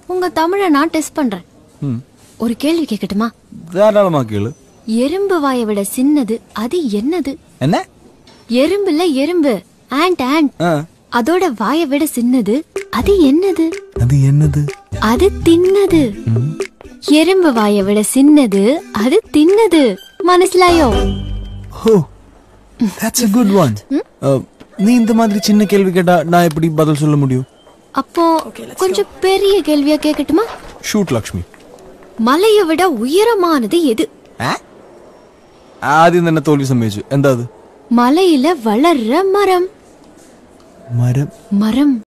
உங்க தமிழை நான் டெஸ்ட் பண்றேன் ம் ஒரு கேள்வி கேட்கட்டுமா தாராளமா கேளு எறும்பு வாயை விட சின்னது அது என்னது என்ன எறும்புல எறும்பு ஆண்ட் ஆண்ட் ஆ, அதோட வாயை விட சின்னது அது என்னது அது என்னது அது தின்னது எறும்பு வாயை விட சின்னது அது தின்னது மனசிலாயோ oh that's a good one நீ இந்த மாதிரி சின்ன கேள்வி கேட்டா நான் எப்படி பதில் சொல்ல முடியும் அப்போ கொஞ்சம் பெரிய கேள்வியா கேட்கட்டுமா ஷூட் லக்ஷ்மி மலையை விட உயரமானது எது ആദ്യം തന്നെ തോൽവി സമ്മതിച്ചു എന്താ അത് மலையில வளர்ற மரம் മരം மரம்